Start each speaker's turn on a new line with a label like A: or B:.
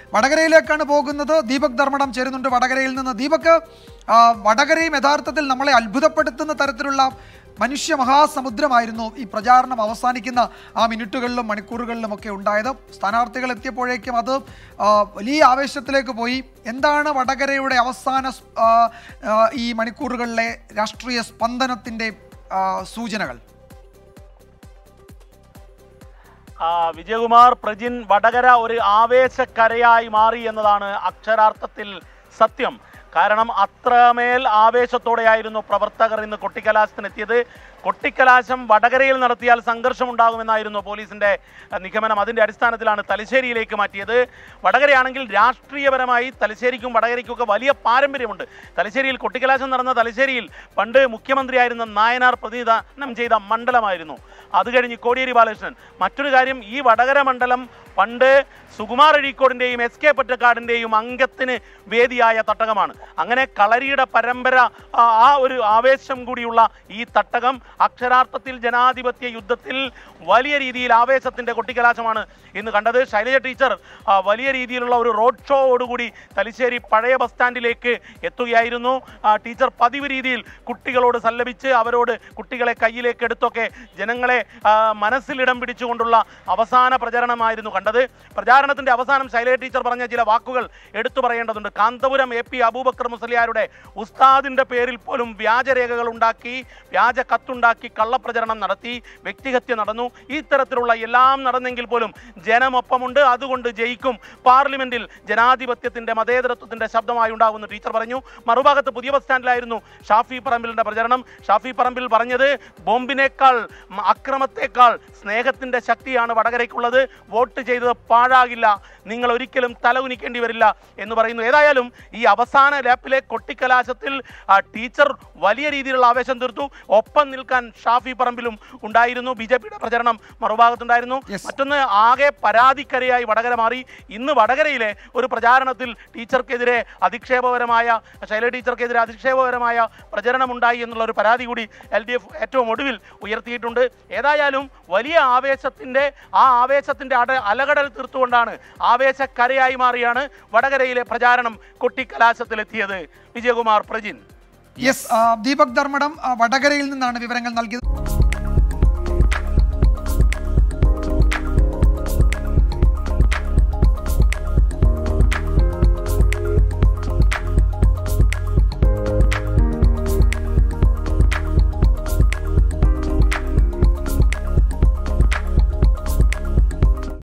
A: വടകരയിലേക്കാണ് പോകുന്നത് ദീപക് ധർമ്മടം ചേരുന്നുണ്ട് വടകരയിൽ നിന്ന് ദീപക് ആ, വടകരയും യഥാർത്ഥത്തിൽ നമ്മളെ അത്ഭുതപ്പെടുത്തുന്ന തരത്തിലുള്ള മനുഷ്യ മഹാസമുദ്രമായിരുന്നു ഈ പ്രചാരണം അവസാനിക്കുന്ന ആ മിനിറ്റുകളിലും മണിക്കൂറുകളിലും ഒക്കെ ഉണ്ടായത് സ്ഥാനാർത്ഥികൾ എത്തിയപ്പോഴേക്കും അത് ആ, വലിയ ആവേശത്തിലേക്ക് പോയി എന്താണ് വടകരയുടെ അവസാന സ്- ആ, ആ, ഈ മണിക്കൂറുകളിലെ രാഷ്ട്രീയ സ്പന്ദനത്തിൻ്റെ ആ, സൂചനകൾ
B: ആ, വിജയകുമാർ പ്രജിൻ വടകര ഒരു ആവേശക്കരയായി മാറി എന്നതാണ് അക്ഷരാർത്ഥത്തിൽ സത്യം കാരണം അത്രമേൽ ആവേശത്തോടെയായിരുന്നു പ്രവർത്തകർ ഇന്ന് കൊട്ടിക്കലാശത്തിനെത്തിയത് കൊട്ടിക്കലാശം വടകരയിൽ നടത്തിയാൽ സംഘർഷമുണ്ടാകുമെന്നായിരുന്നു പോലീസിന്റെ അഹ്, നിഗമനം അതിന്റെ അടിസ്ഥാനത്തിലാണ് തലശ്ശേരിയിലേക്ക് മാറ്റിയത് വടകരയാണെങ്കിൽ രാഷ്ട്രീയപരമായി തലശ്ശേരിക്കും വടകരയ്ക്കും ഒക്കെ വലിയ പാരമ്പര്യമുണ്ട് തലശ്ശേരിയിൽ കൊട്ടിക്കലാശം നടന്ന തലശ്ശേരിയിൽ പണ്ട് മുഖ്യമന്ത്രിയായിരുന്ന നായനാർ പ്രതിനിധാനം ചെയ്ത മണ്ഡലമായിരുന്നു അത് കഴിഞ്ഞ് കോടിയേരി ബാലകൃഷ്ണൻ മറ്റൊരു കാര്യം ഈ വടകര മണ്ഡലം പണ്ട് സുകുമാർ അഴീക്കോടിൻ്റെയും എസ് കെ പൊറ്റക്കാടിൻ്റെയും അംഗത്തിന് വേദിയായ തട്ടകമാണ് അങ്ങനെ കളരിയുടെ പരമ്പര ആ ആ ഒരു ആവേശം കൂടിയുള്ള ഈ തട്ടകം അക്ഷരാർത്ഥത്തിൽ ജനാധിപത്യ യുദ്ധത്തിൽ വലിയ രീതിയിൽ ആവേശത്തിൻ്റെ കൊട്ടിക്കലാശമാണ് ഇന്ന് കണ്ടത് ശൈലജ ടീച്ചർ ആ, വലിയ രീതിയിലുള്ള ഒരു റോഡ് ഷോയോടുകൂടി തലശ്ശേരി പഴയ ബസ് സ്റ്റാൻഡിലേക്ക് എത്തുകയായിരുന്നു ആ, ടീച്ചർ പതിവ് രീതിയിൽ കുട്ടികളോട് സല്ലപിച്ച് അവരോട് കുട്ടികളെ കയ്യിലേക്ക് എടുത്തൊക്കെ ജനങ്ങളെ ആ, മനസ്സിലിടം പിടിച്ചുകൊണ്ടുള്ള അവസാന പ്രചരണമായിരുന്നു കണ്ടത് പ്രചാരണത്തിന്റെ അവസാനം ശൈലജ ടീച്ചർ പറഞ്ഞ ചില വാക്കുകൾ എടുത്തു പറയേണ്ടതുണ്ട് കാന്തപുരം എ പി അബൂബക്കർ മുസ്ലിയാരുടെ ഉസ്താദിന്റെ പേരിൽ പോലും വ്യാജരേഖകൾ ഉണ്ടാക്കി വ്യാജ കത്തുണ്ടാക്കി കള്ളപ്രചരണം നടത്തി വ്യക്തിഹത്യ നടന്നു ഇത്തരത്തിലുള്ള എല്ലാം നടന്നെങ്കിൽ പോലും ജനമൊപ്പമുണ്ട് അതുകൊണ്ട് ജയിക്കും പാർലമെന്റിൽ ജനാധിപത്യത്തിന്റെ മതേതരത്വത്തിന്റെ ശബ്ദമായി ഉണ്ടാകുന്നു ടീച്ചർ പറഞ്ഞു മറുഭാഗത്ത് പുതിയ ബസ് സ്റ്റാൻഡിലായിരുന്നു ഷാഫി പറമ്പിലിന്റെ പ്രചരണം ഷാഫി പറമ്പിൽ പറഞ്ഞത് ബോംബിനേക്കാൾ മ- അക്രമത്തെക്കാൾ സ്നേഹത്തിന്റെ ശക്തിയാണ് വടകരയ്ക്കുള്ളത് വോട്ട് ചെയ്തത് പാഴാകില്ല നിങ്ങൾ ഒരിക്കലും തല ഉനിക്കേണ്ടി വരില്ല എന്ന് പറയുന്നു ഏതായാലും ഈ അവസാന ലാപ്പിലെ കൊട്ടിക്കലാശത്തിൽ ആ ടീച്ചർ വലിയ രീതിയിലുള്ള ആവേശം തീർത്തു ഒപ്പം നിൽക്കാൻ ഷാഫി പറമ്പിലും ഉണ്ടായിരുന്നു ബി ജെ പിയുടെ പ്രചരണം മറുഭാഗത്തുണ്ടായിരുന്നു
A: Yes.
B: മറ്റൊന്ന് ആകെ പരാതിക്കരയായി വടകര മാറി ഇന്ന് വടകരയിലെ ഒരു പ്രചാരണത്തിൽ ടീച്ചർക്കെതിരെ അധിക്ഷേപകരമായ ശൈല ടീച്ചർക്കെതിരെ അധിക്ഷേപകരമായ പ്രചരണമുണ്ടായി എന്നുള്ള ഒരു പരാതി കൂടി എൽ ഡി എഫ് ഏറ്റവും ഒടുവിൽ ഉയർത്തിയിട്ടുണ്ട് ഏതായാലും വലിയ ആവേശത്തിൻ്റെ ആ ആവേശത്തിൻ്റെ അട അലകടൽ തീർത്തുകൊണ്ടാണ് ആവേശക്കരയായി മാറിയാണ് വടകരയിലെ പ്രചാരണം കൊട്ടിക്കലാശത്തിലെത്തിയത് വിജയകുമാർ പ്രജിൻ
A: യെസ് ദീപക് ധർമ്മടം ആ, വടകരയിൽ നിന്നാണ് വിവരങ്ങൾ നൽകിയത്